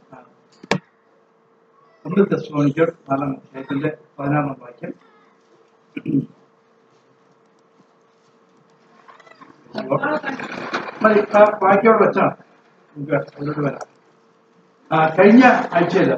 ഒന്ന് ടെസ്റ്റിമോണിക്കൽ നാലാം അധ്യായത്തിന്റെ പതിനാറാം വാക്യം മതി, ആ വാക്യോടെ വെച്ചാണ് നമുക്ക് അതിലോട്ട് വരാം ആ, കഴിഞ്ഞ ആഴ്ചയിൽ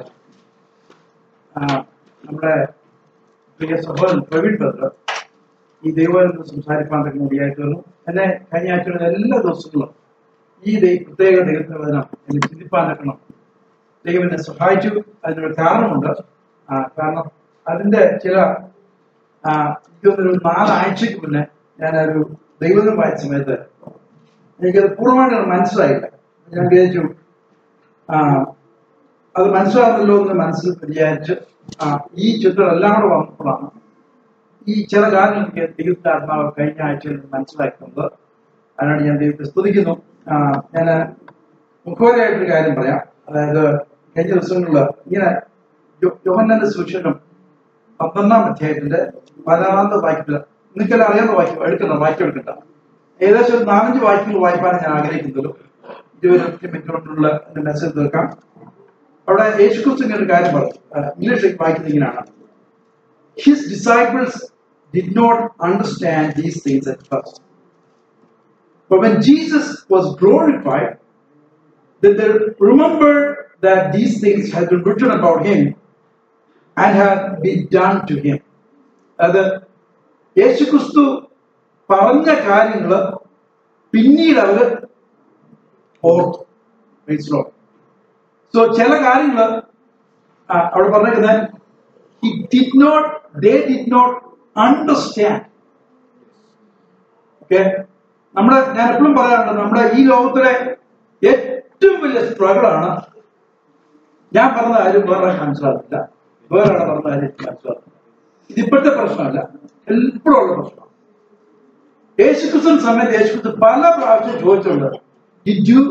നമ്മുടെ പ്രിയ സഹോദരൻ പ്രവീൺ ബദ്ര ഈ ദൈവത്തിൽ സംസാരിക്കാൻ കൂടിയായി തീർന്നു എന്നെ കഴിഞ്ഞ ആഴ്ചയുടെ എല്ലാ ദിവസങ്ങളും ഈ ദൈ- പ്രത്യേക ദൈവത്തിന്റെ വചനം എന്നെ ചിന്തിപ്പാനെക്കണം ദൈവം എന്നെ സഹായിച്ചു അതിനൊരു കാരണമുണ്ട് ആ, കാരണം അതിന്റെ ചില ആ, എനിക്കൊന്നൊരു നാലാഴ്ചക്ക് മുന്നേ ഞാനൊരു ദൈവം വായിച്ച സമയത്ത് എനിക്കത് പൂർണ്ണമായിട്ട് മനസ്സിലായില്ല ഞാൻ വിചാരിച്ചു ആ, അത് മനസ്സിലാകുന്നല്ലോ എന്ന് മനസ്സിൽ വിചാരിച്ച് ആ, ഈ ചിത്രം എല്ലാം കൂടെ വന്നപ്പോഴാണ് ഈ ചില കാര്യങ്ങൾ എനിക്ക് ദൈവത്തിന്റെ ആത്മാവ് കഴിഞ്ഞ ആഴ്ചയിൽ മനസ്സിലാക്കുന്നത് അതിനാണ് ഞാൻ ദൈവത്തെ സ്തുതിക്കുന്നു ആ, ഞാൻ മുഖവരായിട്ടൊരു കാര്യം പറയാം അതായത് കഴിഞ്ഞ ദിവസങ്ങളിൽ ഇങ്ങനെ യോ- യോഹന്നാന്റെ സുവിശേഷം പന്ത്രണ്ടാം അധ്യായത്തിന്റെ പതിനാറാമത്തെ വാക്യത്തിൽ നിങ്ങൾക്കെല്ലാം അറിയാവുന്ന വാക്യം എടുക്കുന്ന വാക്യം എടുക്കണ്ട ഏകദേശം ഒരു നാലഞ്ച് വാക്യങ്ങൾ വായിപ്പാണ് ഞാൻ ആഗ്രഹിക്കുന്നത് ഇരുപത് മിനിറ്റ് കൊണ്ടുള്ള എന്റെ മെസ്സേജ് തീർക്കാം അവിടെ യേശുക്രിസ്തു ഇങ്ങനെ ഒരു കാര്യം പറയും ഇംഗ്ലീഷിൽ വായിക്കുന്നത് ഇങ്ങനെയാണ് His disciples did not understand these things at first. But when Jesus was glorified, then they remembered that these things had been written about him and had been done to him. അത് യേശുക്രിസ്തു പറഞ്ഞ കാര്യങ്ങൾ പിന്നീട് അവർ ഓർത്തു മനസ്സിലാവും so ചില കാര്യങ്ങൾ അവിടെ പറഞ്ഞിരിക്കുന്നത് he did not, they did not understand. Okay നമ്മുടെ ഞാൻ എപ്പോഴും പറയാറുണ്ട് നമ്മുടെ ഈ ലോകത്തിലെ ഏറ്റവും വലിയ സ്ട്രഗിൾ ആണ് ഞാൻ പറഞ്ഞ കാര്യം വേറെ മനസ്സിലാക്കില്ല വേറെ ആളെ പറഞ്ഞ കാര്യം എനിക്ക് മനസ്സിലാക്കില്ല ഇതിപ്പോഴത്തെ പ്രശ്നമല്ല എപ്പോഴും ഉള്ള പ്രശ്നമാണ് യേശുക്രിസ്തു സമയത്ത് യേശുക്രിസ്തു പല പ്രാവശ്യം ചോദിച്ചിട്ടുണ്ട് did you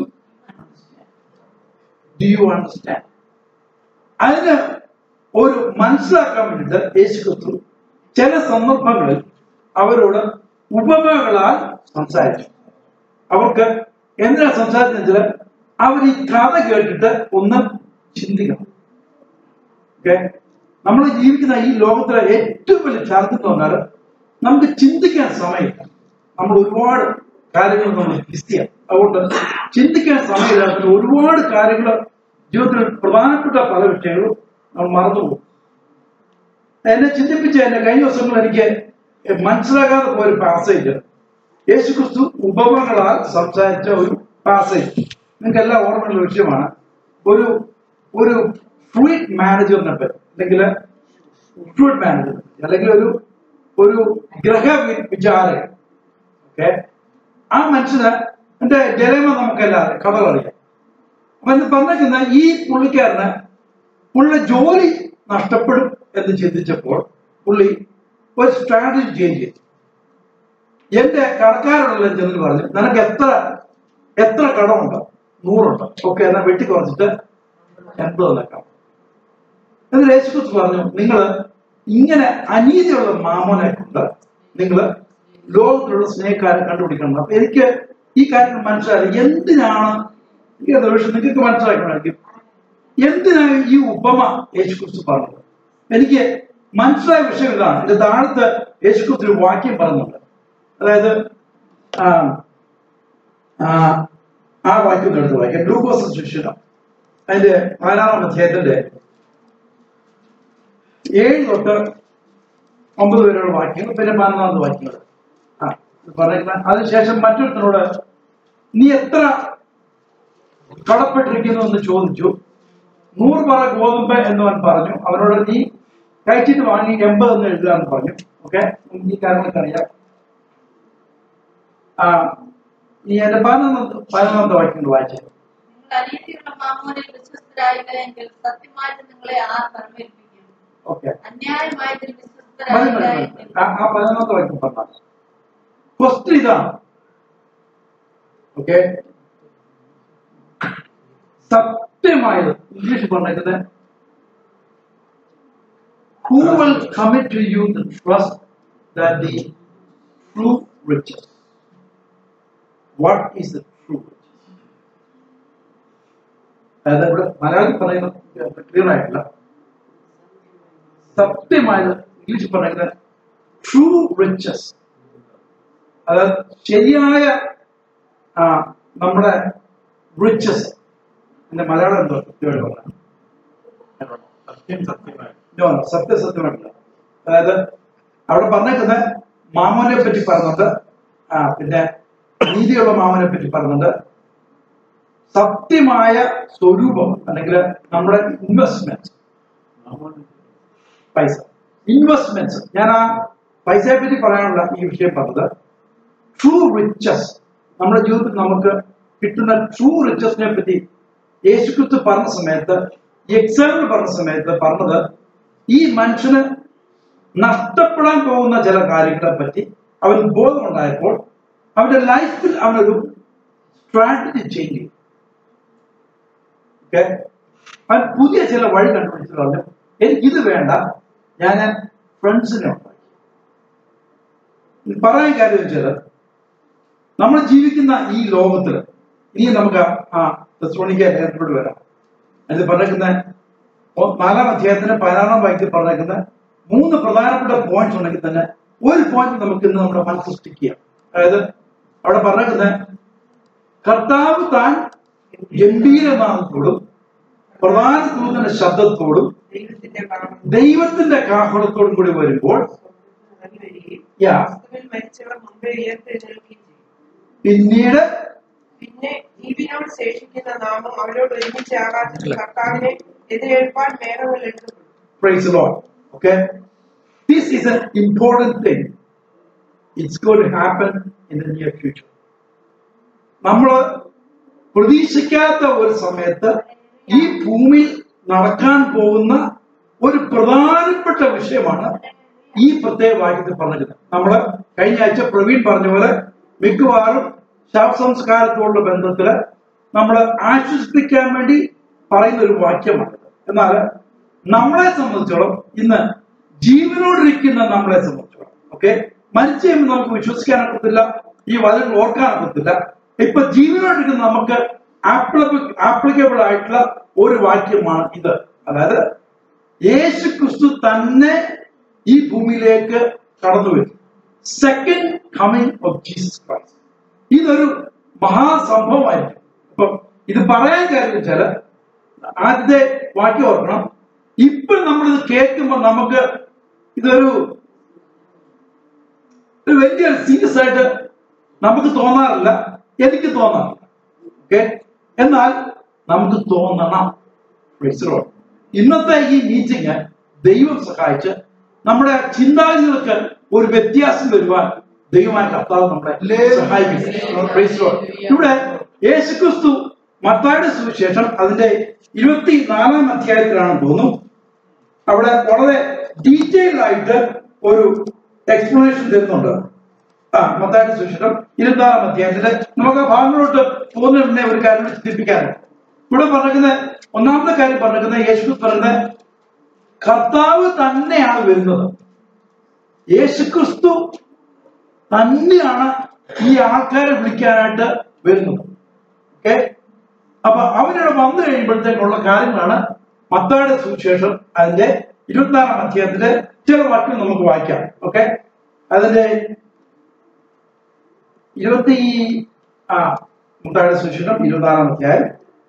do you understand അതിന് ഒരു മനസ്സിലാക്കാൻ വേണ്ടിയിട്ട് യേശുക്രിസ്തു ചില സന്ദർഭങ്ങളിൽ അവരോട് ഉപമകളാൽ സംസാരിച്ചു അവർക്ക് എന്തിനാ സംസാരിച്ചെന്ന് അവർ ഈ കഥ കേട്ടിട്ട് ഒന്ന് ചിന്തിക്കണം ഓക്കെ നമ്മൾ ജീവിക്കുന്ന ഈ ലോകത്തിലെ ഏറ്റവും വലിയ ചാർജ് എന്ന് പറഞ്ഞാൽ നമുക്ക് ചിന്തിക്കാൻ സമയമില്ല നമ്മൾ ഒരുപാട് കാര്യങ്ങൾ നമ്മൾ ബിസിയാണ് അതുകൊണ്ട് ചിന്തിക്കാൻ സമയമില്ലാത്ത ഒരുപാട് കാര്യങ്ങൾ ജീവിതത്തിൽ പ്രധാനപ്പെട്ട പല വിഷയങ്ങളും നമ്മൾ മറന്നുപോകും എന്നെ ചിന്തിപ്പിച്ച എന്റെ കഴിഞ്ഞ ദിവസങ്ങൾ എനിക്ക് മനസ്സിലാകാതെ പോയ ഒരു പാസേജ് യേശുക്രിസ്തു ഉപമകളാൽ സംസാരിച്ച ഒരു പാസേജ് നിങ്ങൾക്ക് എല്ലാം ഓർമ്മയുള്ള വിഷയമാണ് ഒരു ഒരു ഫ്ലൂയിഡ് മാനേജറിനെ പറ്റി അല്ലെങ്കിൽ ഫ്ലൂയിഡ് മാനേജർ അല്ലെങ്കിൽ ഒരു ഒരു ഗ്രഹ വി- വിചാരകൻ ഓക്കെ ആ മനുഷ്യന് എന്റെ ഡെലമ നമുക്കെല്ലാം കഥ അറിയാം അപ്പൊ ഇത് പറഞ്ഞിരിക്കുന്ന ഈ പുള്ളിക്കാരന് പുള്ളിയുടെ ജോലി നഷ്ടപ്പെടും എന്ന് ചിന്തിച്ചപ്പോൾ പുള്ളി ഒരു സ്ട്രാറ്റജി ചേഞ്ച് ചെയ്തു എന്റെ കടക്കാരോടുള്ള ചെന്ന് പറഞ്ഞു നിനക്ക് എത്ര എത്ര കടമുണ്ട് നൂറുണ്ട് ഓക്കെ എന്നാ വെട്ടി കുറച്ചിട്ട് എൺപത് നിൽക്കാം എന്നിട്ട് യേശുക്രിസ്തു പറഞ്ഞു നിങ്ങൾ ഇങ്ങനെ അനീതിയുള്ള മാമോനെ കൊണ്ട് നിങ്ങൾ ലോകത്തിലുള്ള സ്നേഹക്കാരെ കണ്ടുപിടിക്കണം അപ്പൊ എനിക്ക് ഈ കാര്യത്തിൽ മനസ്സിലായി എന്തിനാണ് എനിക്ക് അത് പക്ഷെ നിങ്ങൾക്ക് മനസ്സിലാക്കണമെങ്കിൽ എന്തിനാണ് ഈ ഉപമ യേശുക്രിസ്തു പറഞ്ഞത് എനിക്ക് മനസ്സിലായ വിഷയം ഇതാണ് ഇത് താഴത്ത് യേശുക്രിസ്തു ഒരു വാക്യം പറയുന്നുണ്ട് അതായത് ആ, ആ, ആ വാക്യം ഒന്ന് എടുത്ത് വായിക്കാം ഗ്ലൂക്കോസ് ശിക്ഷണം അതിന്റെ പതിനാറാം അധ്യായത്തിന്റെ ഏഴ് തൊട്ട് ഒമ്പത് വരെയുള്ള വാക്യങ്ങൾ പിന്നെ പതിനൊന്നാമത്തെ വാക്യങ്ങൾ ആ ഇത് പറഞ്ഞിരിക്കുന്ന അതിനുശേഷം മറ്റൊരുത്തനോട് നീ എത്ര കടപ്പെട്ടിരിക്കുന്നു എന്ന് ചോദിച്ചു നൂറ് പറ ഗോതമ്പ് എന്നവൻ പറഞ്ഞു അവനോട് നീ കഴിച്ചിട്ട് വാങ്ങി എൺപത് എന്ന് എഴുതാന്ന് പറഞ്ഞു ഓക്കെ ഈ കാര്യങ്ങളൊക്കെ അറിയാം ആ ഈ എന്റെ പതിനൊന്നാമത്തെ പതിനൊന്നാമത്തെ വാക്യം വായിച്ചത് നിങ്ങൾ അനീതിയുള്ള മാമോനിൽ വിശ്വസ്തരായില്ല എങ്കിൽ സത്യമായിട്ട് നിങ്ങളെ ആർ പരമേൽപ്പിക്കും ഓക്കെ അന്യായമായതിൽ മതി വിശ്വസ്തരായില്ല മതി മതി. എങ്കിൽ ആ ആ പതിനൊന്നാമത്തെ വാക്യം പറഞ്ഞ ക്വസ്റ്റ്യൻ ഇതാണ് ഓക്കെ സത്യമായത് ഇംഗ്ലീഷ് പറഞ്ഞിരിക്കുന്നത് who will commit to you the trust that the true riches what is the true riches അതായത് ഇവിടെ മലയാളം പറയുന്നത് ക്ലിയർ ആയിട്ടില്ല സത്യമായത് ഇംഗ്ലീഷ് പറയുന്നത് ട്രൂ റിച്ചസ് അതായത് ശരിയായ ആ, നമ്മുടെ റിച്ചസ് എന്റെ മലയാളം എന്തോ കൃത്യമായിട്ട് പറയാം സത്യം സത്യമായി No, no, സത്യസത്യമായിട്ടില്ല അതായത് അവിടെ പറഞ്ഞേക്കുന്ന മാമോനെ പറ്റി പറഞ്ഞുണ്ട് ആ പിന്നെ നീതിയുള്ള മാമനെ പറ്റി പറഞ്ഞുണ്ട് സത്യമായ സ്വരൂപം അല്ലെങ്കിൽ നമ്മുടെ ഇൻവെസ്റ്റ്മെന്റ് പൈസ ഇൻവെസ്റ്റ്മെന്റ്സ് ഞാൻ ആ പൈസയെ പറ്റി പറയാനുള്ള ഈ വിഷയം പറഞ്ഞത് ട്രൂ റിച്ചസ് നമ്മുടെ ജീവിതത്തിൽ നമുക്ക് കിട്ടുന്ന ട്രൂ റിച്ചസിനെ പറ്റി യേശുക്രിസ്തു പറഞ്ഞ സമയത്ത് എക്സാമ്പിൾ പറഞ്ഞ സമയത്ത് പറഞ്ഞത് ഈ മനുഷ്യന് നഷ്ടപ്പെടാൻ പോകുന്ന ചില കാര്യങ്ങളെ പറ്റി അവൻ ബോധമുണ്ടായപ്പോൾ അവന്റെ ലൈഫിൽ അവനൊരു സ്ട്രാറ്റജി ചേഞ്ച് ചെയ്തു ഓക്കെ അവൻ പുതിയ ചില വഴി കണ്ടുപിടിച്ചു പറഞ്ഞു എനിക്ക് ഇത് വേണ്ട ഞാൻ ഫ്രണ്ട്സിനെ ഉണ്ടാക്കി പറയാൻ കാര്യം വെച്ചാൽ നമ്മൾ ജീവിക്കുന്ന ഈ ലോകത്തിൽ ഇനി നമുക്ക് ആ തെസ്സലോണിക്ക ലേഖനത്തിലോട്ട് വരാം അതിൽ പറഞ്ഞേക്കുന്ന ഒ- നാലാം അധ്യായത്തിന് പതിനാറാം വാക്യത്തിൽ പറഞ്ഞേക്കുന്ന മൂന്ന് പ്രധാനപ്പെട്ട പോയിന്റ്സ് ഉണ്ടെങ്കിൽ തന്നെ ഒരു പോയിന്റ് നമുക്ക് ഇന്ന് നമ്മുടെ മനസ്സിൽ സ്റ്റിക്ക് ചെയ്യാം അതായത് അവിടെ പറഞ്ഞേക്കുന്ന കർത്താവ് താൻ ഗംഭീരനാഥത്തോടും പ്രധാന ദൂതന്റെ ശബ്ദത്തോടും ദൈവത്തിന്റെ കാവൽ ദൈവത്തിന്റെ കാഹളത്തോടും കൂടി വരുമ്പോൾ ഇറങ്ങി വരികയും യാ ക്രിസ്തുവിൽ മരിച്ചവർ മുമ്പേ ഉയർത്തെഴുന്നേൽക്കുകയും ചെയ്യും പിന്നീട് പിന്നെ ജീവിനോട് ശേഷിക്കുന്ന നാമം അവരോട് ഒരുമിച്ച് ആകാശത്തിൽ കർത്താവിനെ എതിരേൽപ്പാൻ മേഘങ്ങൾ എടുക്കപ്പെടും Praise the Lord. Okay? This is an important thing. It's going to happen in the near future. നമ്മൾ പ്രതീക്ഷിക്കാത്ത ഒരു സമയത്ത് ഈ ഭൂമിയിൽ നടക്കാൻ പോകുന്ന ഒരു പ്രധാനപ്പെട്ട വിഷയമാണ് ഈ പ്രത്യേക വാക്യത്തിൽ പറഞ്ഞത് നമ്മൾ കഴിഞ്ഞ ആഴ്ച പ്രവീൺ പറഞ്ഞ പോലെ മിക്കവാറും ശവസംസ്കാരത്തോടുള്ള ബന്ധത്തില് നമ്മൾ ആശ്വസിപ്പിക്കാൻ വേണ്ടി പറയുന്ന ഒരു വാക്യമാണ് എന്നാൽ നമ്മളെ സംബന്ധിച്ചോളം ഇന്ന് ജീവനോടിരിക്കുന്ന നമ്മളെ സംബന്ധിച്ചോളം ഓക്കെ മരിച്ചു കഴിയുമ്പോൾ നമുക്ക് വിശ്വസിക്കാനൊക്കത്തില്ല ഈ വചനങ്ങൾ ഓർക്കാനൊക്കത്തില്ല ഇപ്പൊ ജീവനോടിരിക്കുന്ന നമുക്ക് ആപ്ലിക്കബിൾ ആയിട്ടുള്ള ഒരു വാക്യമാണ് ഇത് അതായത് യേശു ക്രിസ്തു തന്നെ ഈ ഭൂമിയിലേക്ക് കടന്നു വരും second coming of Jesus Christ ഇതൊരു മഹാസംഭവമായിരിക്കും അപ്പൊ ഇത് പറയാൻ കാര്യം വെച്ചാല് ആദ്യത്തെ വാക്യം ഓർക്കണം ഇപ്പൊ നമ്മളിത് കേൾക്കുമ്പോൾ നമുക്ക് ഇതൊരു ഒരു വലിയ സീരിയസ് ആയിട്ട് നമുക്ക് തോന്നാറില്ല എനിക്ക് തോന്നാറില്ല ഓക്കെ എന്നാൽ നമുക്ക് തോന്നണം Praise the Lord. ഇന്നത്തെ ഈ മീറ്റിംഗ് ദൈവം സഹായിച്ച് നമ്മുടെ ചിന്താഗതികൾക്ക് ഒരു വ്യത്യാസം വരുവാൻ ദൈവമായ കർത്താവ് നമ്മളെ സഹായിക്കും Praise the Lord. ഇവിടെ യേശുക്രിസ്തു മത്തായുടെ സുവിശേഷം അതിന്റെ ഇരുപത്തി നാലാം അധ്യായത്തിലാണെന്ന് തോന്നുന്നു അവിടെ വളരെ ഡീറ്റെയിൽ ആയിട്ട് ഒരു എക്സ്പ്ലനേഷൻ തരുന്നുണ്ട് ആ മത്തായുടെ സുവിശേഷം ഇരുപത്താറാം അധ്യായത്തില് നമുക്ക് ആ ഭാഗങ്ങളോട്ട് പോകുന്ന മുന്നേ ഒരു കാര്യം കൂടി ചിന്തിപ്പിക്കാനുണ്ട് ഇവിടെ പറഞ്ഞിരിക്കുന്ന ഒന്നാമത്തെ കാര്യം പറഞ്ഞിരിക്കുന്ന യേശു പറയുന്നത് കർത്താവ് തന്നെയാണ് വരുന്നത് യേശുക്രിസ്തു തന്നെയാണ് ഈ ആൾക്കാരെ വിളിക്കാനായിട്ട് വരുന്നത് ഓക്കെ അപ്പൊ അവരിവിടെ വന്നു കഴിയുമ്പോഴത്തേക്കുള്ള കാര്യങ്ങളാണ് മത്തായുടെ സുവിശേഷം അതിന്റെ ഇരുപത്തിനാറാം അധ്യായത്തിലെ ചില വാക്കുകൾ നമുക്ക് വായിക്കാം ഓക്കെ അതിന്റെ ഇരുപത്തി ആ മത്തായുടെ സുവിശേഷം ഇരുപത്തിനാറാം അധ്യായം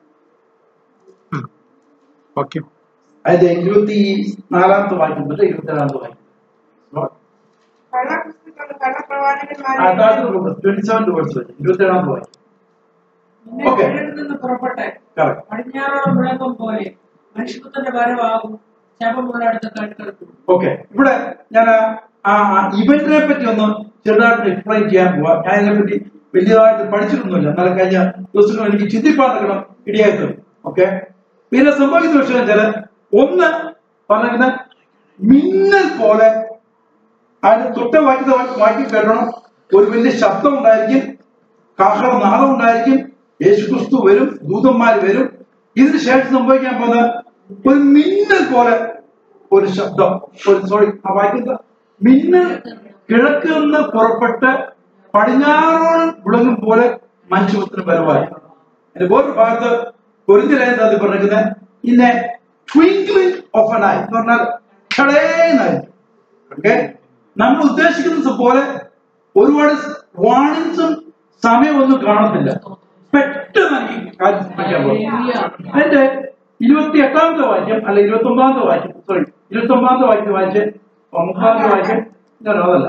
ഓക്കെ അതിന്റെ ഇരുപത്തി നാലാമത്തെ വാക്യം തൊട്ട് ഇരുപത്തിനാലാമത്തെ വാക്യം കള്ളക്രിസ്തുക്കളും കള്ളപ്രവാചകന്മാരെ ട്വന്റി സെവൻ വേർഡ്സ് ഇരുപത്തിയേഴാമത്തെ വാക്യം നിന്നെ Okay. കീഴിൽ നിന്ന് പുറപ്പെട്ട് കറക്റ്റ് പടിഞ്ഞാറോളം വിളക്കം പോലെ മനുഷ്യപുത്രന്റെ വരവാകും ശവമുള്ളടത്ത് കണ്ടെടുക്കും ഓക്കെ ഇവിടെ ഞാൻ ആ ഇവന്റിനെ പറ്റി ഒന്ന് ചെറുതായിട്ട് എക്സ്പ്ലെയിൻ ചെയ്യാൻ പോവാ ഞാൻ ഇതിനെ പറ്റി വലിയതായിട്ട് പഠിച്ചിട്ടൊന്നുമില്ല എന്നാലും കഴിഞ്ഞ ദിവസങ്ങൾ എനിക്ക് ചിന്തിപ്പാൻ നടക്കണം ഇടിയായിട്ട് ഓക്കെ പിന്നെ സംഭവിക്കുന്ന വിഷയം വെച്ചാല് ഒന്ന് പറയുന്ന മിന്നൽ പോലെ അതിന് തൊട്ട വാക്യത്തെ വാക്യം കേട്ടണം ഒരു വലിയ ശബ്ദം ഉണ്ടായിരിക്കും കാഹള നാദം ഉണ്ടായിരിക്കും യേശുക്രിസ്തു വരും ദൂതന്മാർ വരും ഇതിന് ശേഷം സംഭവിക്കാൻ പോകുന്ന ഒരു മിന്നൽ പോലെ ഒരു ശബ്ദം ഒരു സോറി ആ വായിക്കുന്ന മിന്നൽ കിഴക്ക് നിന്ന് പുറപ്പെട്ട് പടിഞ്ഞാറോളം വിളങ്ങും പോലെ മനുഷ്യത്തിന് വരവായി അതിന്റെ വേറൊരു ഭാഗത്ത് പൊരിഞ്ഞിലേത് പറഞ്ഞിരിക്കുന്നത് ഇന്നെ ട്വിങ്ക്ലിംഗ് ഓഫ് എൻ ഐ എന്ന് പറഞ്ഞാൽ ഛടേന്നായി ഓക്കെ നമ്മൾ ഉദ്ദേശിക്കുന്നത് പോലെ ഒരുപാട് വാണിങ്സും സമയമൊന്നും കാണത്തില്ല പെട്ടെന്ന് ഈ കാര്യം സംഭവിക്കാൻ പോകും അതിന്റെ ഇരുപത്തി എട്ടാമത്തെ വാക്യം അല്ല ഇരുപത്തി ഒമ്പതാമത്തെ വാക്യം സോറി ഇരുപത്തി ഒമ്പതാമത്തെ വാക്യം വായിച്ച് ഒമ്പതാമത്തെ വാക്യം ഞാൻ അതല്ല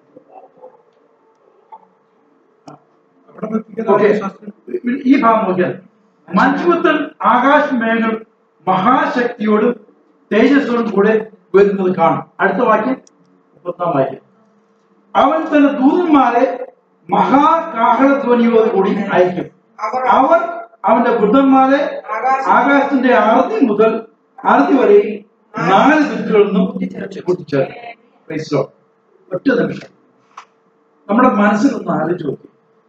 അവിടെ നിർത്തിക്കുന്ന ഓക്കെ ശാസ്ത്രം ഈ ഭാഗം നോക്കിയാൽ മഞ്ജുപുത്രൻ ആകാശ മേഘങ്ങൾ മഹാശക്തിയോടും തേജസ്സോടും കൂടെ വരുന്നത് കാണും അടുത്ത വാക്യം മുപ്പത്താം വാക്യം അവൻ തന്റെ ദൂതന്മാരെ മഹാകാഹളധ്വനിയോട് കൂടി അയക്കും അവർ അവർ അവന്റെ വൃദ്ധന്മാരെ ആകാശത്തിന്റെ അറുതി മുതൽ അറുതി വരെ നാല് ദിക്കുകളിൽ നിന്നും കൂട്ടിച്ചേർക്കും Praise Lord. ഒറ്റ നിമിഷം നമ്മുടെ മനസ്സിലൊന്ന് ആലോചിച്ച് നോക്കി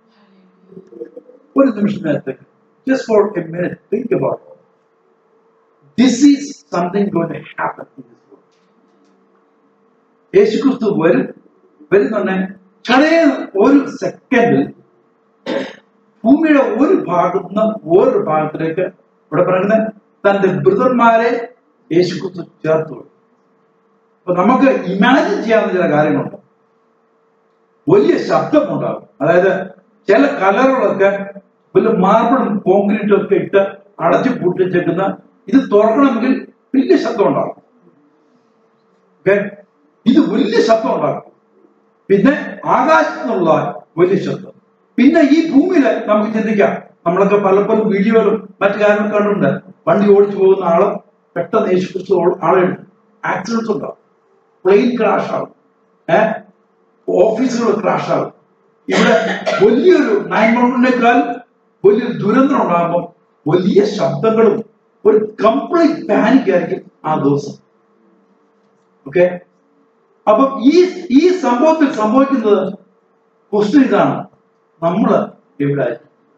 ഒരു നിമിഷം നേരത്തേക്ക് just for a minute think about this is something going to happen in this world യേശുക്രിസ്തു വരും വരുന്നുണ്ടെ ചെറിയ ഒരു സെക്കൻഡിൽ ഭൂമിയുടെ ഒരു ഭാഗത്ത് നിന്ന് വേറൊരു ഭാഗത്തിലേക്ക് ഇവിടെ പറയുന്നത് തന്റെ ബ്രദർമാരെ യേശുക്രിസ്തു ചേർത്തു വിടും. അപ്പൊ നമുക്ക് ഇമാജിൻ ചെയ്യാവുന്ന ചില കാര്യങ്ങളുണ്ട് വലിയ ശബ്ദമുണ്ടാകും അതായത് ചില കലറുകളൊക്കെ വലിയ മാർബിളും കോൺക്രീറ്റും ഒക്കെ ഇട്ട് അടച്ചു പൂട്ടിച്ചേക്കുന്ന ഇത് തുറക്കണമെങ്കിൽ വലിയ ശബ്ദം ഉണ്ടാകും ഓക്കെ ഇത് വലിയ ശബ്ദം ഉണ്ടാകും പിന്നെ ആകാശത്തു നിന്നുള്ള വലിയ ശബ്ദം പിന്നെ ഈ ഭൂമിയില് നമുക്ക് ചിന്തിക്കാം നമ്മളൊക്കെ പലപ്പോഴും വീഡിയോയിലും മറ്റു കാര്യങ്ങളും കണ്ടിട്ടുണ്ട് വണ്ടി ഓടിച്ചു പോകുന്ന ആള് പെട്ടെന്ന് യേശു ക്രിസ്തു ആളെ ആക്സിഡൻസ് ഉണ്ടാവും പ്ലെയിൻ ക്രാഷ് ആവും ഏഹ് ഓഫീസുകൾ ക്രാഷ് ആവും ഇവിടെ വലിയൊരു നയൻ മൗണ്ടിനേക്കാൾ വലിയൊരു ദുരന്തം ഉണ്ടാകുമ്പോൾ വലിയ ശബ്ദങ്ങളും ഒരു കംപ്ലീറ്റ് പാനിക് ആയിരിക്കും ആ ദിവസം ഓക്കെ അപ്പം ഈ ഈ സംഭവത്തിൽ സംഭവിക്കുന്നത് ക്വസ്റ്റ്യൻ ഇതാണ് നമ്മള് എവിടെ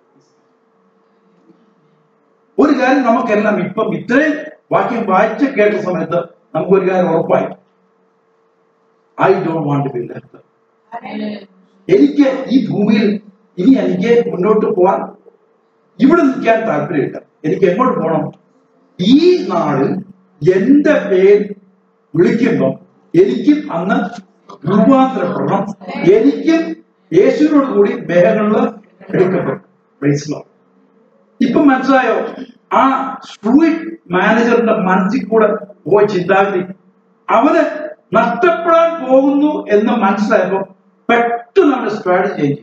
ഒരു കാര്യം നമുക്കെല്ലാം ഇപ്പം ഇത്രയും വാക്യം വായിച്ച് കേട്ട സമയത്ത് നമുക്ക് ഒരു കാര്യം ഉറപ്പായി I don't want be left എനിക്ക് ഈ ഭൂമിയിൽ ഇനി എനിക്ക് മുന്നോട്ട് പോവാൻ ഇവിടെ നിൽക്കാൻ താല്പര്യമില്ല എനിക്ക് എങ്ങോട്ട് പോകണം ഈ നാളിൽ എന്റെ പേര് വിളിക്കുമ്പോൾ എനിക്കും അന്ന് രൂപാന്തരപ്പെടണം എനിക്കും യേശുവിനോട് കൂടി മേഘങ്ങളിൽ എടുക്കപ്പെടും Praise the Lord. ഇപ്പൊ മനസ്സിലായോ ആ സ്ട്രൂയിറ്റ് മാനേജറിന്റെ മനസ്സിൽ കൂടെ പോയ ചിന്താഗതി അവന് നഷ്ടപ്പെടാൻ പോകുന്നു എന്ന് മനസ്സിലായപ്പോ പെട്ടെന്ന് അവന്റെ സ്ട്രാറ്റജി ചേഞ്ച്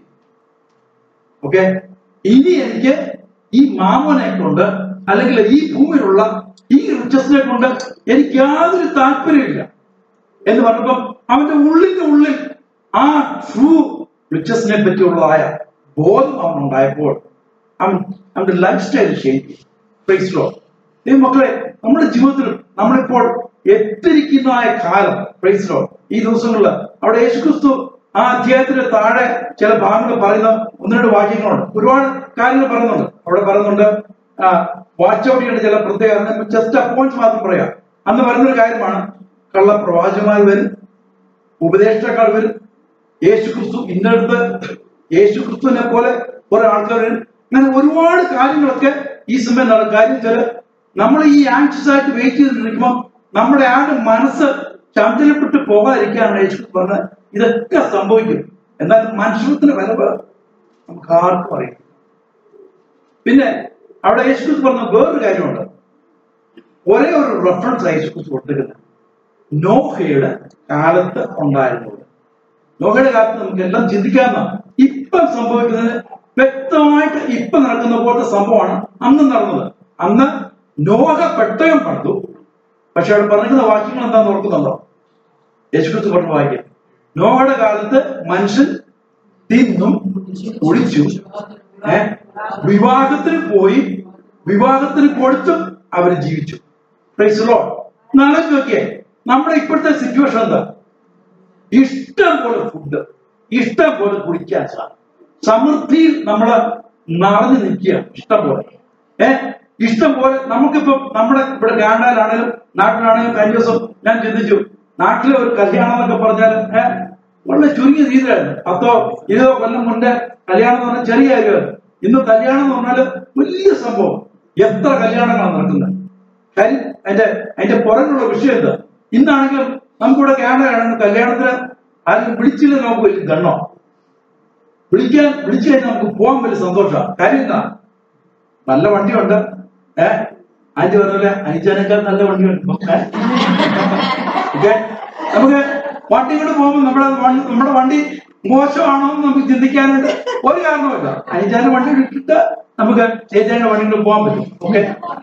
ഓക്കെ ഇനി എനിക്ക് ഈ മാമനെ കൊണ്ട് അല്ലെങ്കിൽ ഈ ഭൂമിയിലുള്ള ഈ റിച്ചസിനെ കൊണ്ട് എനിക്ക് യാതൊരു താല്പര്യമില്ല എന്ന് പറഞ്ഞപ്പം അവന്റെ ഉള്ളിന്റെ ഉള്ളിൽ ആ ട്രൂ റിച്ചസിനെ പറ്റിയുള്ളതായ ബോധം അവനുണ്ടായപ്പോൾ അവൻ അവന്റെ ലൈഫ് സ്റ്റൈൽ ചേഞ്ച് പ്രൈസ്ലോ ഈ മക്കളെ നമ്മുടെ ജീവിതത്തിൽ നമ്മളിപ്പോൾ എത്തിരിക്കുന്നതായ കാലം പ്രൈസ്ലോ ഈ ദിവസങ്ങളിൽ അവിടെ യേശുക്രിസ്തു ആ അധ്യായത്തിന്റെ താഴെ ചില ഭാഗങ്ങൾ പറയുന്ന ഒന്ന് രണ്ട് വാക്യങ്ങളുണ്ട് ഒരുപാട് കാര്യങ്ങൾ പറയുന്നുണ്ട് അവിടെ പറയുന്നുണ്ട് വാച്ച് ഔട്ട് ചെയ്യേണ്ട ചില പ്രത്യേക ജസ്റ്റ് അപ്പോയിന്റ് മാത്രം പറയാം അന്ന് പറയുന്നൊരു കാര്യമാണ് കള്ളപ്രവാചകന്മാർ വരും ഉപദേഷ്ടാക്കൾ വരും യേശു ക്രിസ്തു ഇന്നടുത്ത് യേശു ക്രിസ്തുവിനെ പോലെ കുറെ ആൾക്കാർ വരും അങ്ങനെ ഒരുപാട് കാര്യങ്ങളൊക്കെ ഈ സമയം നടക്കും കാര്യം വെച്ചാല് നമ്മൾ ഈ ആൻഷ്യസ് ആയിട്ട് വെയിറ്റ് ചെയ്തിരിക്കുമ്പോൾ നമ്മുടെ ആരുടെ മനസ്സ് ചഞ്ചലപ്പെട്ട് പോകാതിരിക്കാനാണ് യേശു ക്രിസ്തു പറഞ്ഞത് ഇതൊക്കെ സംഭവിക്കും എന്നാൽ മനുഷ്യത്തിന് വരവ് നമുക്ക് ആർക്കും അറിയില്ല പിന്നെ അവിടെ യേശു ക്രിസ്തു പറഞ്ഞ വേറൊരു കാര്യമുണ്ട് ഒരേ ഒരു റെഫറൻസ് യേശു ക്രിസ്തു കൊടുത്തിരുന്നത് നോഹയുടെ കാലത്ത് ഉണ്ടായിരുന്നത് നോഹയുടെ കാലത്ത് നമുക്ക് എല്ലാം ചിന്തിക്കാവുന്ന ഇപ്പം സംഭവിക്കുന്നത് വ്യക്തമായിട്ട് ഇപ്പൊ നടക്കുന്ന പോലത്തെ സംഭവമാണ് അന്ന് നടന്നത് അന്ന് നോഹ പെട്ടകം പണിതു പക്ഷെ അവിടെ പറഞ്ഞിരിക്കുന്ന വാക്യങ്ങൾ എന്താന്ന് ഓർക്കുന്നുണ്ടോ യേശുക്രിസ്തു പറഞ്ഞ വാക്യം നോഹയുടെ കാലത്ത് മനുഷ്യൻ തിന്നും കുടിച്ചു ഏ വിവാഹത്തിന് പോയി വിവാഹത്തിന് കൊടുത്തും അവർ ജീവിച്ചു പ്രൈസലോ നാളെ നോക്കിയേ നമ്മുടെ ഇപ്പോഴത്തെ സിറ്റുവേഷൻ എന്താ ഇഷ്ടം പോലെ ഫുഡ് ഇഷ്ടം പോലെ കുടിക്കാൻ സാധനം സമൃദ്ധിയിൽ നമ്മൾ നിറഞ്ഞു നിൽക്കുക ഇഷ്ടം പോലെ ഏ ഇഷ്ടം പോലെ നമുക്കിപ്പം നമ്മുടെ ഇവിടെ കാനഡയിലാണേലും നാട്ടിലാണെങ്കിലും കഴിഞ്ഞ ദിവസം ഞാൻ ചിന്തിച്ചു നാട്ടിലെ ഒരു കല്യാണം എന്നൊക്കെ പറഞ്ഞാൽ ഏഹ് വളരെ ചുരുങ്ങിയ രീതിയിലായിരുന്നു പത്തോ ഇരുപതോ കൊല്ലം മുന്നേ കല്യാണം എന്ന് പറഞ്ഞാൽ ചെറിയ കാര്യമായിരുന്നു ഇന്ന് കല്യാണം എന്ന് പറഞ്ഞാൽ വലിയ സംഭവം എത്ര കല്യാണങ്ങളാണ് നടക്കുന്നത് കാര്യം അതിന്റെ അതിന്റെ പുറകുള്ള വിഷയം എന്താ ഇന്നാണെങ്കിലും നമുക്കിവിടെ ക്യാമറ കാണുന്ന കല്യാണത്തിന് ആരും വിളിച്ചില്ല നമുക്ക് വലിയ ഗണ്ണോ വിളിക്കാൻ വിളിച്ചു കഴിഞ്ഞാൽ നമുക്ക് പോകാൻ വലിയ സന്തോഷമാണ് കാര്യം എന്താ നല്ല വണ്ടിയുണ്ട് ഏ ആന്റി പറഞ്ഞ അനിച്ചാനേക്കാൾ നല്ല വണ്ടിയുണ്ട് ഏ? ഓക്കെ നമുക്ക് വണ്ടി കൊണ്ട് പോകുമ്പോൾ നമ്മുടെ വണ്ടി- നമ്മുടെ വണ്ടി മോശമാണോ എന്ന് നമുക്ക് ചിന്തിക്കാനായിട്ട് ഒരു കാരണമില്ല അനിച്ചാന്റെ വണ്ടി ഇട്ടിട്ട് നമുക്ക് ചേച്ചാന്റെ വണ്ടി കൊണ്ട് പോകാൻ പറ്റും ഓക്കെ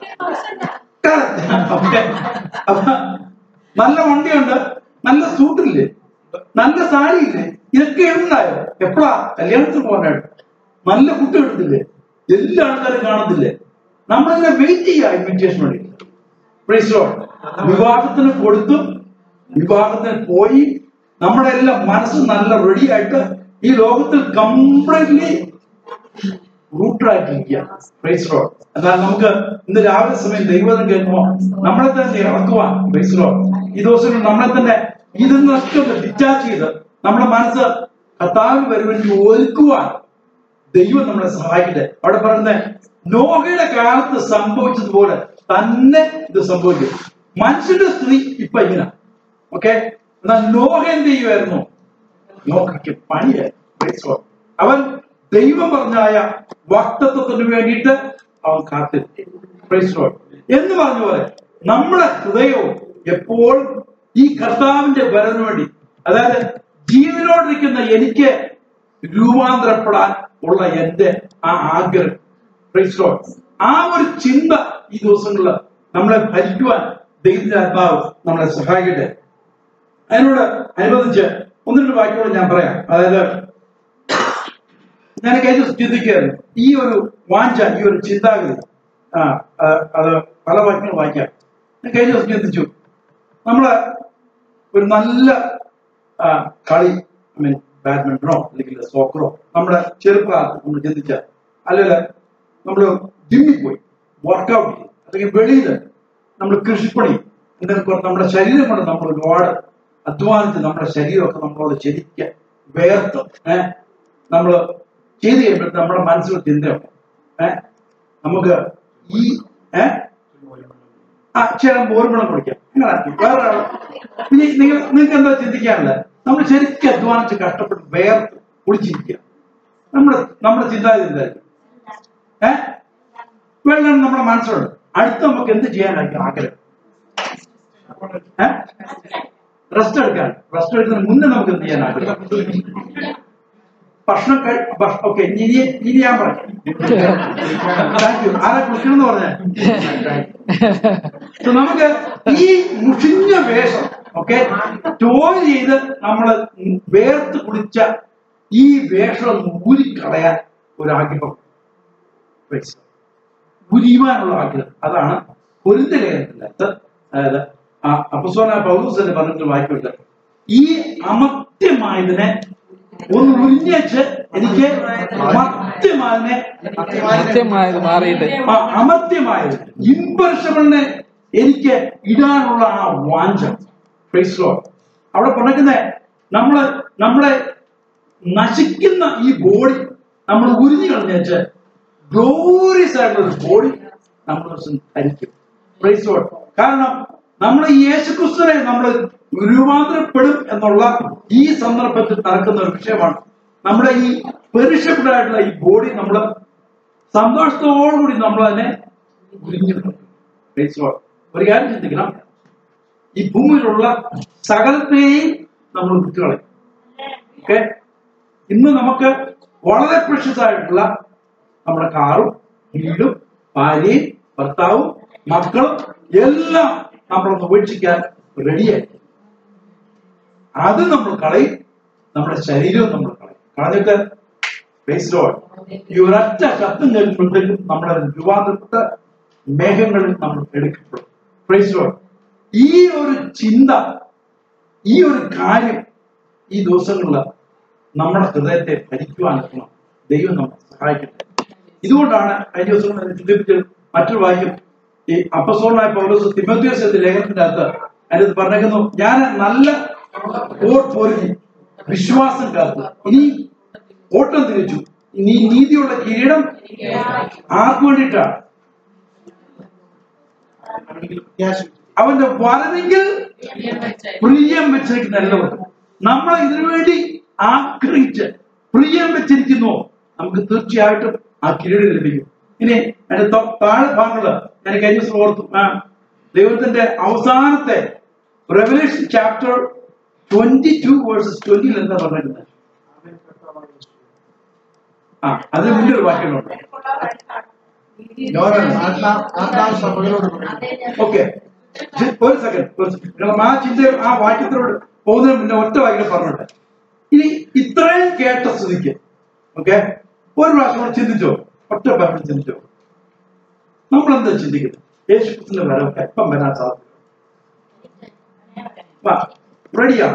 ഓക്കെ അപ്പൊ നല്ല വണ്ടിയുണ്ട് നല്ല സൂട്ടില്ലേ നല്ല സാരിയില്ലേ ഇതൊക്കെ ഉണ്ടായോ എപ്പോഴാ കല്യാണത്തിന് പോകാനായിട്ട് നല്ല കുട്ടി എടുത്തില്ലേ എല്ലാ ആൾക്കാരും കാണത്തില്ലേ നമ്മളിങ്ങനെ വെയിറ്റ് ചെയ്യാ ഇൻവിറ്റേഷൻ വേണ്ടി Praise Lord. വിവാഹത്തിന് കൊടുത്തു വിവാഹത്തിന് പോയി നമ്മുടെ എല്ലാം മനസ്സ് നല്ല റെഡി ആയിട്ട് ഈ ലോകത്തിൽ കംപ്ലീറ്റ്ലി റൂട്ടറായിട്ടിരിക്കുക പ്രൈസ് റോഡ് എന്നാൽ നമുക്ക് ഇന്ന് രാവിലെ സമയം ദൈവം കേൾക്കുമ്പോൾ നമ്മളെ തന്നെ ഇറക്കുവാൻ പ്രൈസ് റോഡ് ഈ ദിവസങ്ങളിൽ നമ്മളെ തന്നെ ഇതിൽ നിന്നൊക്കെ ഒന്ന് ഡിറ്റാച്ച് ചെയ്ത് നമ്മുടെ മനസ്സ് കർത്താവിന് വരുവാൻ ഒരുക്കുവാൻ ദൈവം നമ്മളെ സഹായിക്കട്ടെ അവിടെ പറയുന്നത് നോഹയുടെ കാലത്ത് സംഭവിച്ചതുപോലെ തന്നെ ഇത് സംഭവിക്കും മനുഷ്യന്റെ സ്ത്രീ ഇപ്പൊ ഇങ്ങനെ ഓക്കെ എന്നാൽ നോഹ എന്ത് ചെയ്യുമായിരുന്നു നോഹയ്ക്ക് പണിയായി Praise God. അവൻ ദൈവം പറഞ്ഞായ വക്തത്വത്തിന് വേണ്ടിയിട്ട് അവൻ കാത്തിരുന്നു Praise God. എന്ന് പറഞ്ഞ പോലെ നമ്മുടെ ഹൃദയവും എപ്പോഴും ഈ കർത്താവിന്റെ വരവിന് വേണ്ടി അതായത് ജീവനോടിരിക്കുന്ന എനിക്ക് രൂപാന്തരപ്പെടാൻ ഉള്ള എന്റെ ആ ആഗ്രഹം Praise God. ആ ഒരു ചിന്ത ഈ ദിവസങ്ങളിൽ നമ്മളെ ഭരിക്കുവാൻ ദൈവത്തിന്റെ ആത്മാവ് നമ്മളെ സഹായിക്കട്ടെ അതിനോട് അനുബന്ധിച്ച് ഒന്ന് രണ്ട് വാക്യങ്ങൾ ഞാൻ പറയാം അതായത് ഞാൻ കഴിഞ്ഞ ദിവസം ചിന്തിക്കുകയായിരുന്നു ഈ ഒരു വാഞ്ച ഈ ഒരു ചിന്താഗതി ആ ആ, അത് പല വാക്യങ്ങൾ വായിക്കാം ഞാൻ കഴിഞ്ഞ ദിവസം ചിന്തിച്ചു നമ്മള് ഒരു നല്ല ആ, കളി ഐ മീൻ ബാഡ്മിന്റണോ അല്ലെങ്കിൽ സോക്കറോ നമ്മുടെ ചെറുപ്പകാലത്ത് നമ്മൾ ചിന്തിച്ച അല്ലെങ്കിൽ നമ്മൾ ജിമ്മിൽ പോയി വർക്കൗട്ട് ചെയ്യും അല്ലെങ്കിൽ വെളിയിൽ നമ്മൾ കൃഷിപ്പണി എന്തെങ്കിലും കൊണ്ട് നമ്മുടെ ശരീരം കൊണ്ട് നമ്മൾ ഒരുപാട് അധ്വാനിച്ച് നമ്മുടെ ശരീരമൊക്കെ നമ്മളോട് ശരിക്ക് വേർത്ത് ഏഹ് നമ്മൾ ചെയ്ത് കഴിയുമ്പോൾ നമ്മുടെ മനസ്സിൽ ചിന്തയുണ്ട് ഏഹ് നമുക്ക് ഈ ഏഹ് ആ ചേരാൻ പോരുമ്പളം കുടിക്കാം അങ്ങനെ വേറെ ഒരാൾ ഇനി നിങ്ങൾ നിങ്ങൾക്ക് എന്താ ചിന്തിക്കാനുള്ളത് നമ്മൾ ശരിക്കും അധ്വാനിച്ച് കഷ്ടപ്പെട്ട് വേർത്ത് കുടിച്ചിരിക്കുക നമ്മുടെ നമ്മുടെ ചിന്താഗതി എന്തായിരിക്കും ഏഹ് വെള്ളം നമ്മുടെ മനസ്സിലുണ്ട് അടുത്ത് നമുക്ക് എന്ത് ചെയ്യാനായിരിക്കും ആഗ്രഹം ഏഹ് റെസ്റ്റ് എടുക്കാൻ റെസ്റ്റ് എടുക്കുന്നതിന് മുന്നേ നമുക്ക് എന്ത് ചെയ്യാൻ ആഗ്രഹം ഭക്ഷണം ഓക്കെ ഇനി ഇനി ഞാൻ പറയാം താങ്ക് യു ആരാ കുളിക്കണം എന്ന് പറഞ്ഞേ So നമുക്ക് ഈ മുഷിഞ്ഞ വേഷം ഓക്കെ ടോയ് ചെയ്ത് നമ്മൾ വേർത്ത് കുടിച്ച ഈ വേഷം ഒന്ന് ഊരിക്കളയാൻ ഒരു ആഗ്രഹം Praise God. ഉരിയുവാനുള്ള ആഗ്രഹം അതാണ് പൊരുന്ത ലേഖനത്തിനകത്ത് അതായത് ആ അപ്പസോന പൗലൂസിന്റെ പറഞ്ഞിട്ട് വായിക്കില്ല ഈ അമത്യമായതിനെ ഒന്ന് ഉരിഞ്ഞേച്ച് എനിക്ക് മത്യമായതിനെ മത്യമായത് മാറിയിട്ട് ആ അമത്യമായത് ഇമ്പർഷബിളിനെ എനിക്ക് ഇടാനുള്ള ആ വാഞ്ച Praise Lord. അവിടെ പറഞ്ഞിരിക്കുന്ന നമ്മള് നമ്മളെ നശിക്കുന്ന ഈ ബോഡി നമ്മൾ ഉരിഞ്ഞു കളഞ്ഞേച്ച് ഗ്ലോറിയസ് ആയിട്ടുള്ള ഒരു ബോഡി നമ്മൾ ധരിക്കും Praise Lord. കാരണം നമ്മൾ ഈ യേശുക്രിസ്തുവിനെ നമ്മൾ രൂപാന്തരപ്പെടും എന്നുള്ള ഈ സന്ദർഭത്തിൽ നടക്കുന്ന ഒരു വിഷയമാണ് നമ്മുടെ ഈ പെരിഷബിൾ ആയിട്ടുള്ള ഈ ബോഡി നമ്മൾ സന്തോഷത്തോടുകൂടി നമ്മൾ അതിനെ ഉരിഞ്ഞെടുക്കും Praise God. ഒരു കാര്യം ചിന്തിക്കണം ഈ ഭൂമിയിലുള്ള സകലത്തെയും നമ്മൾ വിട്ടുകളയും ഓക്കെ ഇന്ന് നമുക്ക് വളരെ പ്രഷ്യസ് ആയിട്ടുള്ള നമ്മുടെ കാറും വീടും ഭാര്യയും ഭർത്താവും മക്കളും എല്ലാം നമ്മളൊന്ന് ഉപേക്ഷിക്കാൻ റെഡിയായി അത് നമ്മൾ കളയും നമ്മുടെ ശരീരവും നമ്മൾ കളയും കളഞ്ഞിട്ട് Praise Lord. ഈ ഒരൊറ്റ ശബ്ദം കേൾക്കുമ്പോഴത്തേക്കും നമ്മുടെ രൂപാന്തരപ്പെട്ട മേഘങ്ങളിൽ നമ്മൾ എടുക്കപ്പെടും Praise Lord. ഈ ഒരു ചിന്ത ഈ ഒരു കാര്യം ഈ ദിവസങ്ങളിൽ നമ്മുടെ ഹൃദയത്തെ ഭരിക്കുവാൻ എത്തണം ദൈവം നമ്മളെ സഹായിക്കട്ടെ ഇതുകൊണ്ടാണ് കഴിഞ്ഞ ദിവസം ഞാൻ ചിന്തിപ്പിച്ച മറ്റൊരു വാക്യം ഈ അപ്പസോളായ പൗലോസ് തിമോത്തിയോസ് ലേഖനത്തിന്റെ അകത്ത് അതിനകത്ത് പറഞ്ഞേക്കുന്നു ഞാൻ നല്ല ഓർ പൊരുതി വിശ്വാസം കാത്തു ഇനി ഓട്ടം തിരിച്ചു ഇനി നീതിയുള്ള കിരീടം ആർക്ക് വേണ്ടിയിട്ടാണ് അവന്റെ വരവെങ്കിൽ പ്രിയം വെച്ചിരിക്കുന്ന എല്ലാവരും നമ്മൾ ഇതിനു വേണ്ടി ആഗ്രഹിച്ച് പ്രിയം വെച്ചിരിക്കുന്നു നമുക്ക് തീർച്ചയായിട്ടും ആ കിരീടം ലഭിക്കും ഇനി എന്റെ തൊ- താഴെ ഭാഗങ്ങള് ഞാൻ കഴിഞ്ഞ ദിവസം ഓർത്തു ആ ദൈവത്തിന്റെ അവസാനത്തെ Revelation chapter twenty two verses ട്വന്റിയിൽ എന്താ പറഞ്ഞിരുന്നത് ആ അതിന് മുന്നേ ഒരു വാക്യങ്ങളുണ്ട് യോഹന്നാൻ ആത്മാ- ആത്മാവ് സഭകളോട് പറയും. അതെ ഞാൻ ഓക്കെ ഒരു സെക്കൻഡ് നിങ്ങൾ ആ ചിന്ത ആ വാക്യത്തിലോട് പോകുന്നതിന് മുന്നേ ഒറ്റ വാക്യം പറഞ്ഞോട്ടെ ഇനി ഇത്രയും കേട്ട സ്ഥിതിക്ക് ഓക്കെ ഒരു പ്രാവശ്യം കൂടെ ചിന്തിച്ചോ ഒറ്റ പ്രാവശ്യം ചിന്തിച്ചോ നമ്മൾ എന്താ ചിന്തിക്കുന്നത് യേശു ക്രിസ്തുവിന്റെ വരവ് എപ്പം വരാൻ സാധ്യത വാ റെഡിയാണ്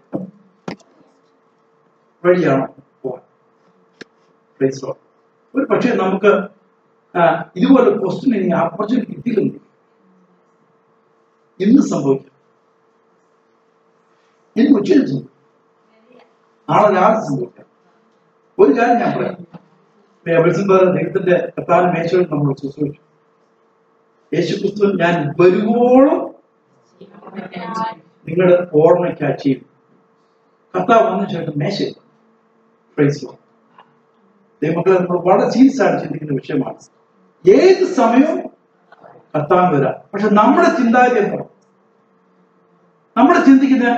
റെഡിയാണോ പോവാൻ Praise Lord. ഒരു പക്ഷേ നമുക്ക് ആ, ഇതുപോലെ ക്വസ്റ്റ്യൻ ഇനി ഓപ്പർച്യൂണിറ്റി കിട്ടിയില്ലെങ്കിൽ ഇന്ന് സംഭവിക്കും ഇന്ന് ഉച്ചയിൽ സംഭവിക്കും നാളെ രാവിലെ സംഭവിക്കാം ഒരു കാര്യം ഞാൻ പറയാം എബിൾസൺ ബ്രദർ ദൈവത്തിന്റെ പ്രധാന മേശയിൽ നമ്മൾ ശുശ്രൂഷിച്ചു യേശു ക്രിസ്തു ഞാൻ വരുവോളം നിങ്ങളുടെ ഓർമ്മയ്ക്കായി ചെയ്യും കർത്താവ് വന്ന ശേഷം മേശ പ്രൈസ് ദൈവമക്കളെ നമ്മൾ വളരെ സീരിയസ് ആയിട്ട് ചിന്തിക്കുന്ന വിഷയമാണ് ഏത് സമയവും കർത്താവ് വരാം പക്ഷെ നമ്മുടെ ചിന്താഗതി എന്താ നമ്മുടെ ചിന്തിക്കുന്ന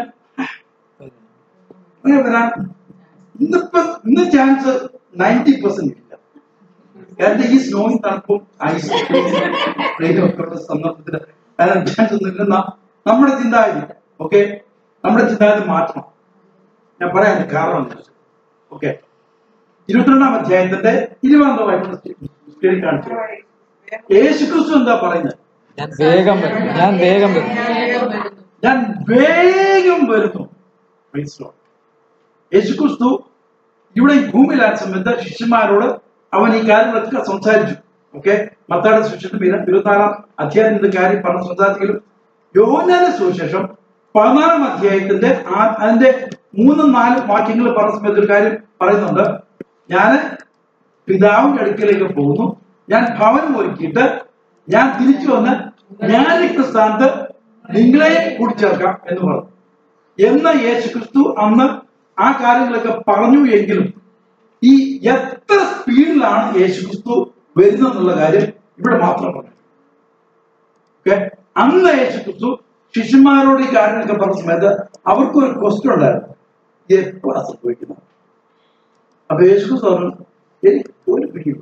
അങ്ങനെ വരാൻ ഇന്നിപ്പോ ഇന്ന് ചാൻസ് നയൻറ്റി പെർസെന്റ് ഇല്ല കാരണം ഈ സ്നോയും തണുപ്പും ഐസും ട്രെയിനും ഒക്കെ ഉള്ള സന്ദർഭത്തിൽ ചാൻസ് ഒന്നും ഇല്ലെന്ന നമ്മുടെ ചിന്താഗതി ഓക്കെ നമ്മുടെ ചിന്താഗതി മാറ്റണം ഞാൻ പറയാൻ കാരണം ഓക്കെ ഇരുപത്തിരണ്ടാം അധ്യായത്തിന്റെ ഇരുപതാം വായിക്കുന്ന സ്ക്രീനിൽ കാണിച്ചു യേശു ക്രിസ്തു എന്താ പറയുന്നത് ഞാൻ വേഗം വരും ഞാൻ വേഗം വരും ഞാൻ വേഗം വരുന്നു Praise Lord. യേശുക്രിസ്തു ഇവിടെ ഈ ഭൂമിയിലായ സമയത്ത് ശിഷ്യന്മാരോട് അവൻ ഈ കാര്യങ്ങളൊക്കെ സംസാരിച്ചു ഓക്കെ മത്താടെ സുവിശേഷം ഇരു- ഇരുപത്തിനാലാം അധ്യായത്തിന്റെ കാര്യം പറഞ്ഞ് സംസാരിച്ചെങ്കിലും യോഹന്നാന്റെ സുവിശേഷം പതിനാലാം അധ്യായത്തിന്റെ ആ- അതിന്റെ മൂന്നും നാലും വാക്യങ്ങൾ പറഞ്ഞ സമയത്ത് ഒരു കാര്യം പറയുന്നുണ്ട് ഞാൻ പിതാവിന്റെ അടുക്കലേക്ക് പോകുന്നു ഞാൻ ഭവനം ഒരുക്കിയിട്ട് ഞാൻ തിരിച്ചു വന്ന് ഞാനിരിക്കുന്ന സ്ഥാനത്ത് നിങ്ങളെ കൂട്ടിച്ചേർക്കാം എന്ന് പറഞ്ഞു എന്ന യേശു ക്രിസ്തു അന്ന് ആ കാര്യങ്ങളൊക്കെ പറഞ്ഞു എങ്കിലും ഈ എത്ര സ്പീഡിലാണ് യേശു ക്രിസ്തു വരുന്നെന്നുള്ള കാര്യം ഇവിടെ മാത്രം പറഞ്ഞു ഓക്കെ അന്ന് യേശു ക്രിസ്തു ശിഷ്യന്മാരോട് ഈ കാര്യങ്ങളൊക്കെ പറഞ്ഞ സമയത്ത് അവർക്കൊരു ക്വസ്റ്റ്യൻ ഉണ്ടായിരുന്നു എപ്പോഴാണ് സംഭവിക്കുന്നത് അപ്പൊ യേശു ക്രിസ്തു പറഞ്ഞു എനിക്ക് ഒരു പിടിയില്ല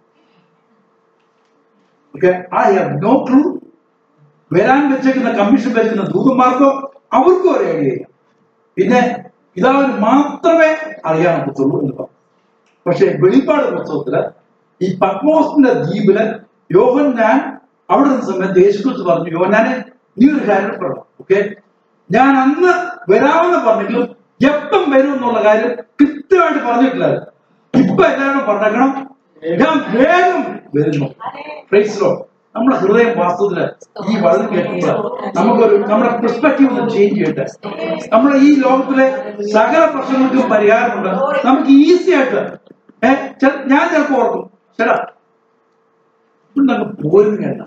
okay I have no clue വരാൻ വെച്ചേക്കുന്ന കമ്മീഷൻ വെച്ചിരിക്കുന്ന ദൂതന്മാർക്കോ അവർക്കും ഒരു ഐഡിയ ഇല്ല പിന്നെ പിതാവിന് മാത്രമേ അറിയാൻ പറ്റുള്ളൂ എന്ന് പറഞ്ഞു പക്ഷെ വെളിപ്പാട് പുസ്തകത്തില് ഈ പത്മോസിന്റെ ദ്വീപില് യോഹൻ ഞാൻ അവിടെ നിന്ന് സമയത്ത് യേശുക്രിസ്തു പറഞ്ഞു യോഹനാനെ നീ ഒരു കാര്യം പറഞ്ഞു ഓക്കെ ഞാൻ അന്ന് വരാമെന്ന് പറഞ്ഞെങ്കിലും എപ്പം വരും എന്നുള്ള കാര്യം കൃത്യമായിട്ട് പറഞ്ഞിട്ടില്ലായിരുന്നു ഇപ്പൊ എല്ലാവരും പറഞ്ഞേക്കണം ഞാൻ വേഗം വരുന്നു Praise Lord. നമ്മുടെ ഹൃദയം വാസ്തവത്തില് ഈ വചനം കേൾക്കുമ്പോൾ നമുക്കൊരു നമ്മുടെ പെർസ്പെക്റ്റീവ് ഒന്ന് ചേഞ്ച് ചെയ്യട്ടെ നമ്മുടെ ഈ ലോകത്തിലെ സകല പ്രശ്നങ്ങൾക്കും പരിഹാരമുണ്ട് നമുക്ക് ഈസി ആയിട്ട് ഏഹ് ഞാൻ ചിലപ്പോ ഓർക്കും ചേട്ടാ നമുക്ക് പോരുകയല്ല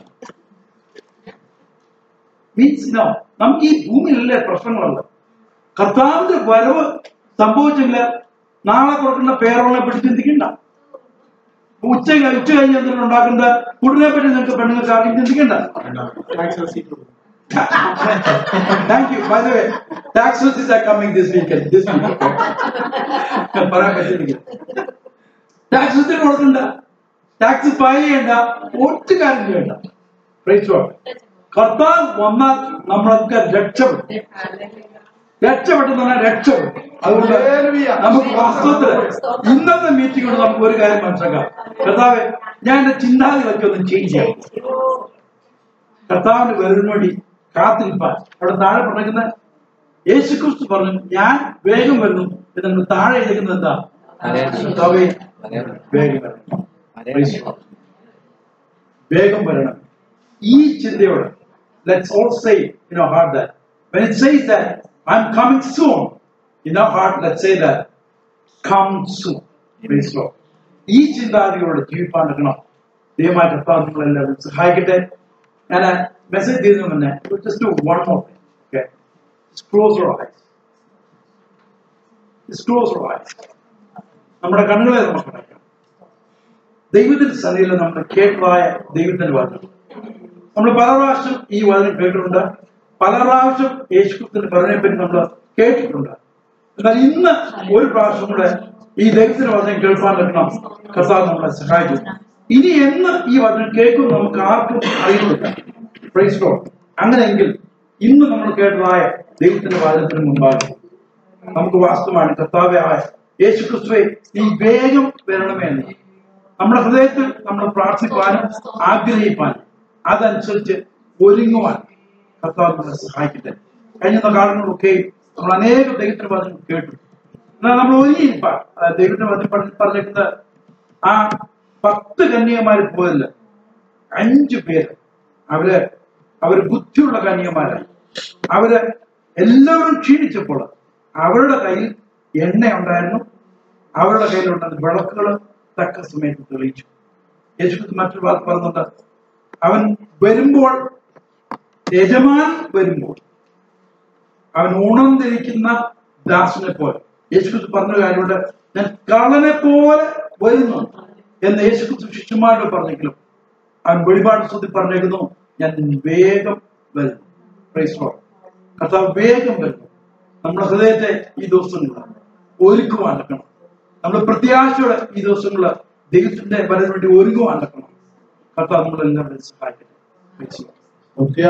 മീൻസ് നോ നമുക്ക് ഈ ഭൂമിയിലല്ലേ പ്രശ്നങ്ങളുണ്ട് കർത്താവിന്റെ വരവ് സംഭവിച്ചെങ്കിൽ നാളെ കൊടുക്കുന്ന പേരോളെ പറ്റി ചിന്തിക്കണ്ട ഉച്ച ഉച്ച കഴിഞ്ഞ് എന്തെങ്കിലും ഉണ്ടാക്കുന്ന ഫുഡിനെ പറ്റി നിങ്ങൾക്ക് പെണ്ണുങ്ങൾക്ക് ആർക്കും ചിന്തിക്കണ്ട Tax receipt കൊടുക്കും. Thank you by the way taxes are coming this weekend this week പറയാൻ പറ്റില്ല ടാക്സ് കൊടുക്കണ്ട ടാക്സ് ഫയൽ ചെയ്യണ്ട ഒറ്റ കാര്യം ചെയ്യണ്ട Praise God. കർത്താവ് വന്നാൽ നമ്മളൊക്കെ രക്ഷപ്പെടും രക്ഷപ്പെട്ടെന്ന് പറഞ്ഞാൽ രക്ഷപ്പെടും അതുകൊണ്ട് Hallelujah. നമുക്ക് വാസ്തവത്തില് ഇന്നത്തെ മീറ്റിംഗ് കൊണ്ട് നമുക്ക് ഒരു കാര്യം മനസ്സിലാക്കാം കർത്താവ് ഞാൻ എന്റെ ചിന്താഗതികളൊക്കെ ഒന്ന് ചേഞ്ച് ചെയ്യാം കർത്താവിന്റെ വരുന്നതിന് വേണ്ടി കാത്തിരിപ്പാൻ അവിടെ താഴെ പറഞ്ഞിരിക്കുന്ന യേശുക്രിസ്തു പറഞ്ഞു ഞാൻ വേഗം വരുന്നു എന്ന് താഴെ എഴുതിക്കുന്നത് എന്താ കർത്താവേ വേഗം വരണം Praise God. വേഗം വരണം ഈ ചിന്തയോടെ let's all say in our heart that when it says that I'm coming soon in our heart let's say that come soon Praise God. ഈ ചിന്താഗതിയോടെ ജീവിപ്പാൻ എടുക്കണം ദൈവമായ കർത്താവ് നിങ്ങളെല്ലാവരും സഹായിക്കട്ടെ ഞാൻ മെസ്സേജ് ചെയ്യുന്ന മുന്നേ just one more okay close your eyes close your eyes നമ്മുടെ കണ്ണുകളെ നമുക്ക് അടയ്ക്കാം ദൈവത്തിന്റെ സന്നിധിയിൽ നമ്മൾ കേട്ടതായ ദൈവത്തിന്റെ വചനം നമ്മൾ പല പ്രാവശ്യം ഈ വചനം കേട്ടിട്ടുണ്ട് പല പ്രാവശ്യം യേശുക്രിസ്തുവിന്റെ പറഞ്ഞതിനെ പറ്റി നമ്മൾ കേട്ടിട്ടുണ്ട് എന്നാൽ ഇന്ന് ഒരു പ്രാവശ്യം കൂടെ ഈ ദൈവത്തിന്റെ വചനം കേൾക്കാൻ പറ്റണം കർത്താവ് നമ്മളെ സഹായിക്കും ഇനി എന്ന് ഈ വചനം കേൾക്കും നമുക്ക് ആർക്കും അറിയില്ല പ്രൈസ് ലോർഡ് അങ്ങനെയെങ്കിൽ ഇന്ന് നമ്മൾ കേട്ടതായ ദൈവത്തിന്റെ വചനത്തിന് മുമ്പാകെ നമുക്ക് വാസ്തവമാണ് കർത്താവെ ആയ യേശു ക്രിസ്തുവെ ഈ വേഗം വരണമേ എന്ന് നമ്മുടെ ഹൃദയത്തിൽ നമ്മൾ പ്രാർത്ഥിക്കുവാനും ആഗ്രഹിക്കാനും അതനുസരിച്ച് ഒരുങ്ങുവാൻ കർത്താവ് നമ്മളെ സഹായിക്കട്ടെ കഴിഞ്ഞ കാലങ്ങളൊക്കെ നമ്മൾ അനേക ദൈവത്തിന് പറഞ്ഞു കേട്ടു എന്നാൽ നമ്മൾ ഒരുങ്ങിയിരിപ്പാൻ ദൈവത്തിന് പറഞ്ഞു പറഞ്ഞിരിക്കുന്നത് ആ പത്ത് കന്യകമാര് പോയതില്ല അഞ്ചു പേര് അവര് അവര് ബുദ്ധിയുള്ള കന്യകമാരായി അവര് എല്ലാവരും ക്ഷീണിച്ചപ്പോൾ അവരുടെ കയ്യിൽ എണ്ണ ഉണ്ടായിരുന്നു അവരുടെ കയ്യിലുണ്ടായിരുന്ന വിളക്കുകൾ തക്ക സമയത്ത് തെളിയിച്ചു യേശു മറ്റൊരു വാക്ക് പറഞ്ഞത് അവൻ വരുമ്പോൾ യജമാൻ വരുമ്പോൾ അവൻ ഉണർന്നിരിക്കുന്ന ദാസനെ പോലെ യേശുക്രിസ്തു പറഞ്ഞ കാര്യമുണ്ട് ഞാൻ കള്ളനെ പോലെ വരുന്നു എന്ന് യേശുക്രിസ്തു ശിഷ്യന്മാരോട് പറഞ്ഞെങ്കിലും അവൻ വെളിപാട് സ്തുതി പറഞ്ഞേക്കുന്നു ഞാൻ വേഗം വരുന്നു Praise God. കർത്താവ് വേഗം വരുന്നു നമ്മുടെ ഹൃദയത്തെ ഈ ദിവസങ്ങളിൽ ഒരുക്കുവാൻ നടക്കണം നമ്മൾ പ്രത്യാശയോടെ ഈ ദിവസങ്ങളിൽ ദൈവത്തിന്റെ വരവിന് വേണ്ടി ഒരുങ്ങുവാൻ നടക്കണം കർത്താവ് നമ്മളെല്ലാവരും സഹായിക്കട്ടെ Praise God. ഒത്തിരി